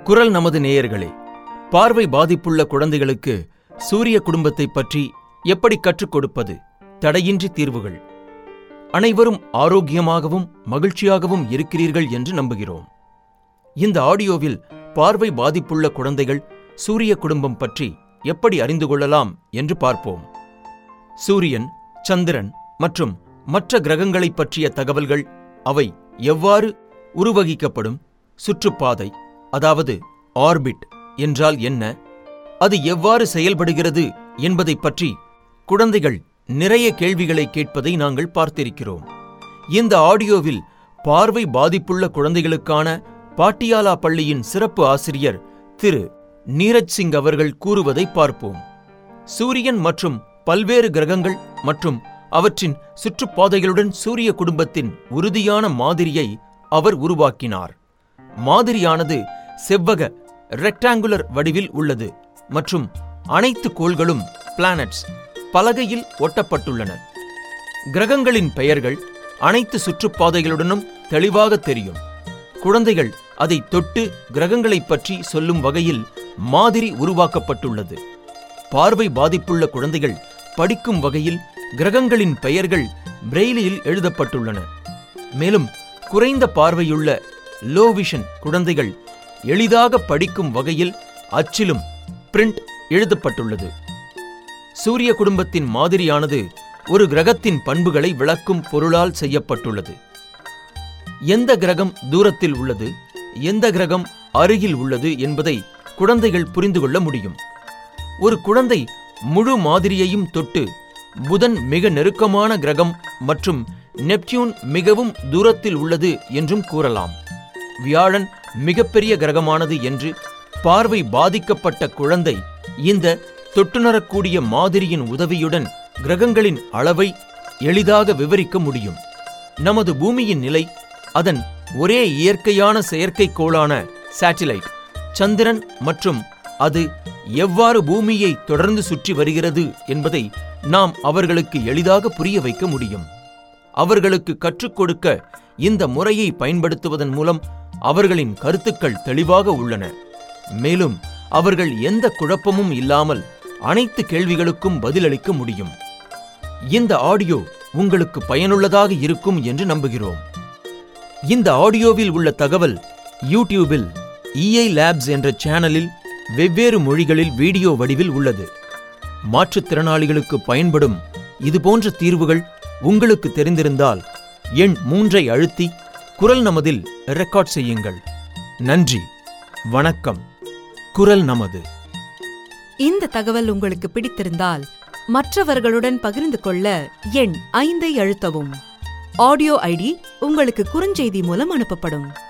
குரல் நமது நேயர்களே பார்வை பாதிப்புள்ள குழந்தைகளுக்கு சூரிய குடும்பத்தைப் பற்றி எப்படி கற்றுக் கொடுப்பது தடையின்றி தீர்வுகள் அனைவரும் ஆரோக்கியமாகவும் மகிழ்ச்சியாகவும் இருக்கிறீர்கள் என்று நம்புகிறோம் இந்த ஆடியோவில் பார்வை பாதிப்புள்ள குழந்தைகள் சூரிய குடும்பம் பற்றி எப்படி அறிந்து கொள்ளலாம் என்று பார்ப்போம் சூரியன் சந்திரன் மற்றும் மற்ற கிரகங்களைப் பற்றிய தகவல்கள் அவை எவ்வாறு உருவகிக்கப்படும் சுற்றுப்பாதை அதாவது ஆர்பிட் என்றால் என்ன அது எவ்வாறு செயல்படுகிறது என்பதைப் பற்றி குழந்தைகள் நிறைய கேள்விகளை கேட்பதை நாங்கள் பார்த்திருக்கிறோம் இந்த ஆடியோவில் பார்வை பாதிப்புள்ள குழந்தைகளுக்கான பாட்டியாலா பள்ளியின் சிறப்பு ஆசிரியர் திரு நீரஜ் சிங் அவர்கள் கூறுவதை பார்ப்போம் சூரியன் மற்றும் பல்வேறு கிரகங்கள் மற்றும் அவற்றின் சுற்றுப்பாதைகளுடன் சூரிய குடும்பத்தின் உறுதியான மாதிரியை அவர் உருவாக்கினார் மாதிரியானது செவ்வக ரெக்டாங்குலர் வடிவில் உள்ளது மற்றும் அனைத்து கோள்களும் பிளானட்ஸ் பலகையில் ஒட்டப்பட்டுள்ளன கிரகங்களின் பெயர்கள் அனைத்து சுற்றுப்பாதைகளுடனும் தெளிவாக தெரியும் குழந்தைகள் அதை தொட்டு கிரகங்களைப் பற்றி சொல்லும் வகையில் மாதிரி உருவாக்கப்பட்டுள்ளது பார்வை பாதிப்புள்ள குழந்தைகள் படிக்கும் வகையில் கிரகங்களின் பெயர்கள் பிரெய்லியில் எழுதப்பட்டுள்ளன மேலும் குறைந்த பார்வையுள்ள லோ விஷன் குழந்தைகள் எளிதாக படிக்கும் வகையில் அச்சிலும் பிரிண்ட் எழுதப்பட்டுள்ளது சூரிய குடும்பத்தின் மாதிரியானது ஒரு கிரகத்தின் பண்புகளை விளக்கும் பொருளால் செய்யப்பட்டுள்ளது எந்த கிரகம் தூரத்தில் உள்ளது எந்த கிரகம் அருகில் உள்ளது என்பதை குழந்தைகள் புரிந்து கொள்ள முடியும் ஒரு குழந்தை முழு மாதிரியையும் தொட்டு புதன் மிக நெருக்கமான கிரகம் மற்றும் நெப்டியூன் மிகவும் தூரத்தில் உள்ளது என்றும் கூறலாம் வியாழன் மிகப்பெரிய கிரகமானது என்று பார்வை பாதிக்கப்பட்ட குழந்தை இந்த தொட்டுணரக்கூடிய மாதிரியின் உதவியுடன் கிரகங்களின் அளவை எளிதாக விவரிக்க முடியும் நமது பூமியின் நிலை அதன் ஒரே இயற்கையான செயற்கைக்கோளான சேட்டிலைட் சந்திரன் மற்றும் அது எவ்வாறு பூமியை தொடர்ந்து சுற்றி வருகிறது என்பதை நாம் அவர்களுக்கு எளிதாக புரிய வைக்க முடியும் அவர்களுக்கு கற்றுக் கொடுக்க இந்த முறையை பயன்படுத்துவதன் மூலம் அவர்களின் கருத்துக்கள் தெளிவாக உள்ளன மேலும் அவர்கள் எந்த குழப்பமும் இல்லாமல் அனைத்து கேள்விகளுக்கும் பதிலளிக்க முடியும் இந்த ஆடியோ உங்களுக்கு பயனுள்ளதாக இருக்கும் என்று நம்புகிறோம் இந்த ஆடியோவில் உள்ள தகவல் யூடியூபில் இஐ லேப்ஸ் என்ற சேனலில் வெவ்வேறு மொழிகளில் வீடியோ வடிவில் உள்ளது மாற்றுத்திறனாளிகளுக்கு பயன்படும் இதுபோன்ற தீர்வுகள் உங்களுக்கு தெரிந்திருந்தால் எண் மூன்றை அழுத்தி குரல் நமதில் ரெக்கார்ட் செய்யுங்கள் நன்றி வணக்கம் குரல் நமது இந்த தகவல் உங்களுக்கு பிடித்திருந்தால் மற்றவர்களுடன் பகிர்ந்து கொள்ள எண் ஐந்தை அழுத்தவும் ஆடியோ ஐடி உங்களுக்கு குறுஞ்செய்தி மூலம் அனுப்பப்படும்